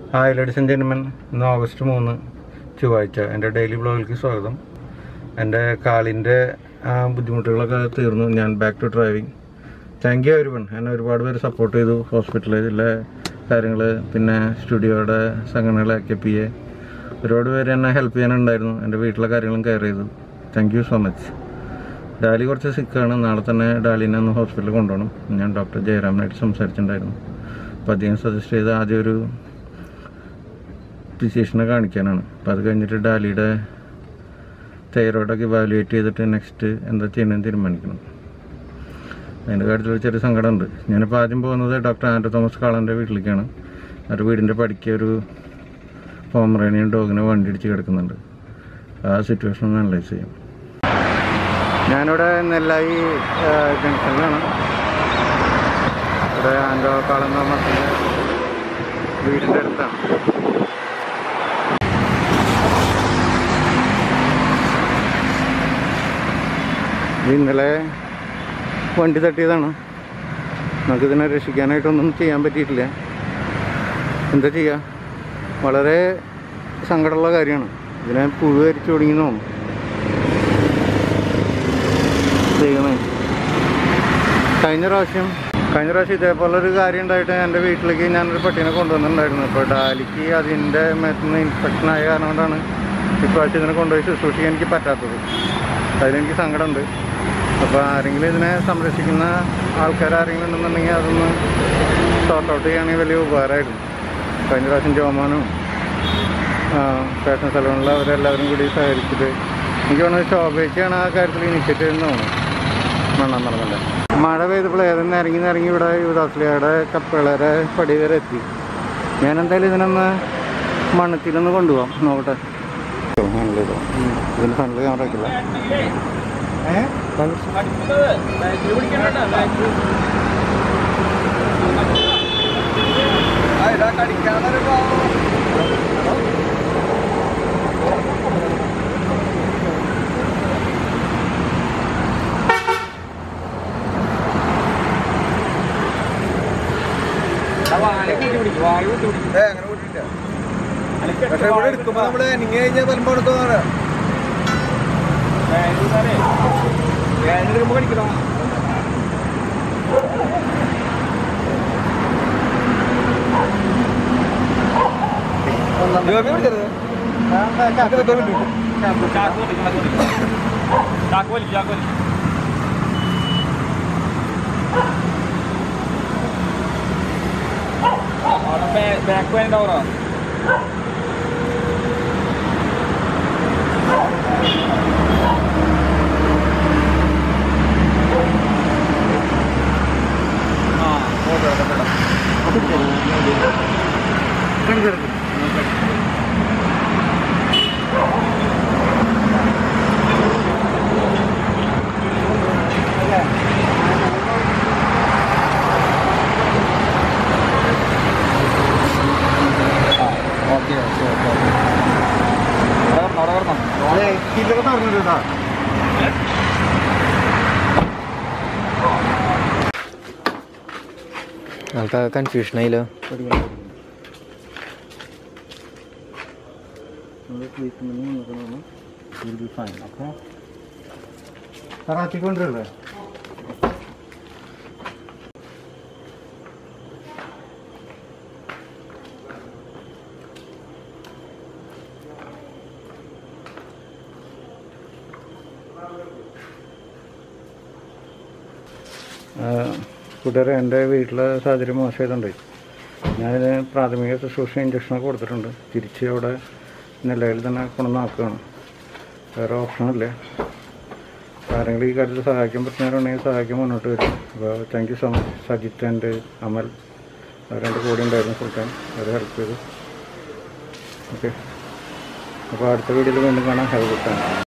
hi ladies and gentlemen ഇന്ന് August മൂന്ന് ചൊവ്വാഴ്ച എൻ്റെ ഡെയിലി ബ്ലോഗിലേക്ക് സ്വാഗതം എൻ്റെ കാലിൻ്റെ ആ, ബുദ്ധിമുട്ടുകളൊക്കെ തീർന്നു ഞാൻ back to driving thank you everyone എന്നെ ഒരുപാട് പേര് സപ്പോർട്ട് ചെയ്തു ഹോസ്പിറ്റലിലെ കാര്യങ്ങൾ പിന്നെ സ്റ്റുഡിയോയുടെ സംഘടനകളെ കെ പി എ ഒരുപാട് പേര് എന്നെ ഹെൽപ്പ് ചെയ്യാനുണ്ടായിരുന്നു എൻ്റെ വീട്ടിലെ കാര്യങ്ങളും കെയർ ചെയ്തു താങ്ക് യു സോ മച്ച് ഡാലി കുറച്ച് സിക്കാണ് നാളെ തന്നെ ഡാലിനെ ഒന്ന് ഹോസ്പിറ്റലിൽ കൊണ്ടുപോകണം ഞാൻ ഡോക്ടർ ജയറാമിനായിട്ട് സംസാരിച്ചിട്ടുണ്ടായിരുന്നു അപ്പോൾ അദ്ദേഹം സജസ്റ്റ് ചെയ്ത ആദ്യം ഒരു ഫിസിഷ്യനെ കാണിക്കാനാണ് അപ്പോൾ അത് കഴിഞ്ഞിട്ട് ഡാലിയുടെ തൈറോയിഡൊക്കെ ഇവാലുവേറ്റ് ചെയ്തിട്ട് നെക്സ്റ്റ് എന്താ ചെയ്യണമെന്ന് തീരുമാനിക്കണം അതിൻ്റെ കാര്യത്തിൽ ഒരു ചെറിയ സങ്കടമുണ്ട് ഞാനിപ്പോൾ ആദ്യം പോകുന്നത് ഡോക്ടർ ആൻഡ്രോ തോമസ് കാളൻ്റെ വീട്ടിലേക്കാണ് അവരുടെ വീടിൻ്റെ പടിക്ക് ഒരു പോമറേനിയൻ ഡോഗിനെ വണ്ടി ഇടിച്ച് കിടക്കുന്നുണ്ട് ആ സിറ്റുവേഷൻ ഒന്ന് അനലൈസ് ചെയ്യും ഞാനിവിടെ നെല്ലായി ജംഗ്ഷനിലാണ് ഇവിടെ ആൻഡ്രോ കാളൻ തോമസിൻ്റെ വീടിൻ്റെ അടുത്താണ് ഇത് ഇന്നലെ വണ്ടി തട്ടിയതാണ് നമുക്കിതിനെ രക്ഷിക്കാനായിട്ടൊന്നും ചെയ്യാൻ പറ്റിയിട്ടില്ല എന്താ ചെയ്യുക വളരെ സങ്കടമുള്ള കാര്യമാണ് ഇതിനെ പുഴു അരിച്ചു തുടങ്ങി തോന്നുന്നു ദൈവമേ കഴിഞ്ഞ പ്രാവശ്യം കഴിഞ്ഞ പ്രാവശ്യം ഇതേപോലെ ഒരു കാര്യം ഉണ്ടായിട്ട് എൻ്റെ വീട്ടിലേക്ക് ഞാനൊരു പട്ടീനെ കൊണ്ടുവന്നിട്ടുണ്ടായിരുന്നു അപ്പോൾ ഡാലിക്ക് അതിൻ്റെ മേത്തുനിന്ന് ഇൻഫെക്ഷൻ ആയ കാരണം കൊണ്ടാണ് ഇപ്രാവശ്യം ഇതിനെ കൊണ്ടുപോയി ശുശ്രൂഷിക്കാൻ എനിക്ക് പറ്റാത്തത് അതിലെനിക്ക് സങ്കടമുണ്ട് അപ്പോൾ ആരെങ്കിലും ഇതിനെ സംരക്ഷിക്കുന്ന ആൾക്കാർ ആരെങ്കിലും ഉണ്ടെന്നുണ്ടെങ്കിൽ അതൊന്ന് സോർട്ട് ഔട്ട് ചെയ്യുകയാണെങ്കിൽ വലിയ ഉപകാരമായിരുന്നു കഴിഞ്ഞ പ്രാവശ്യം ജോമാനും ഫാഷൻ സലൂണിൽ അവരെല്ലാവരും കൂടി സഹകരിച്ചിട്ട് എനിക്ക് തോന്നുന്നത് ശോഭയ്ക്കാണ് ആ കാര്യത്തിൽ ഇനിഷ്യേറ്റീവ് എന്ന് തോന്നുന്നു മണ്ണാൻ നടന്നില്ല മഴ പെയ്തപ്പോൾ ഏതെങ്കിലും ഇറങ്ങി ഇറങ്ങി ഇവിടെ യുവദാസ്ലിയുടെ കപ്പളരെ പടി വരെ എത്തി ഞാൻ എന്തായാലും ഇതിനൊന്ന് മണ്ണത്തിലൊന്ന് കൊണ്ടുപോകാം നോക്കട്ടെ ഹാൻഡിൽ ചെയ്തോ ഇതിന് ഫ്രണ്ടിൽ ക്യാമറ വയ്ക്കില്ല പക്ഷെ ഇവിടെ എടുക്കുമ്പോ നമ്മള് നീങ്ങി കഴിഞ്ഞാൽ പലപ്പോ എടുക്കുന്നതാണ് ബാക്ക് വേണ്ട ഓറോ ഓക്കെ ഓക്കെ ഓക്കെ അവിടെ വരണം കില്ലൊക്കെ പറഞ്ഞിട്ടാ ആൾക്കാർ കൺഫ്യൂഷൻ ആയില്ലോ കറാത്തിക്കൊണ്ടിരല്ലേ കൂട്ടുകാരെ എൻ്റെ വീട്ടിലെ സാഹചര്യം മോശമായതുകൊണ്ട് ഞാനിത് പ്രാഥമിക ശുശ്രൂഷ ഇഞ്ചക്ഷനൊക്കെ കൊടുത്തിട്ടുണ്ട് തിരിച്ച് അവിടെ നെല്ലയിൽ തന്നെ കൊണ്ടുവന്നാക്കുകയാണ് വേറെ ഓപ്ഷനില്ല ആരെങ്കിലും ഈ കാര്യത്തിൽ സഹായിക്കാൻ പറ്റുന്നവരുണ്ടെങ്കിൽ സഹായിക്കാൻ മുന്നോട്ട് വരും അപ്പോൾ thank you so much Sajith and Amal അവരെൻ്റെ കൂടെ ഉണ്ടായിരുന്നു ഫുൾ ടൈം അവർ ഹെൽപ്പ് ചെയ്തു ഓക്കെ അപ്പോൾ അടുത്ത വീഡിയോയിൽ വീണ്ടും കാണാം ഹാവ് ഗുഡ് ടൈം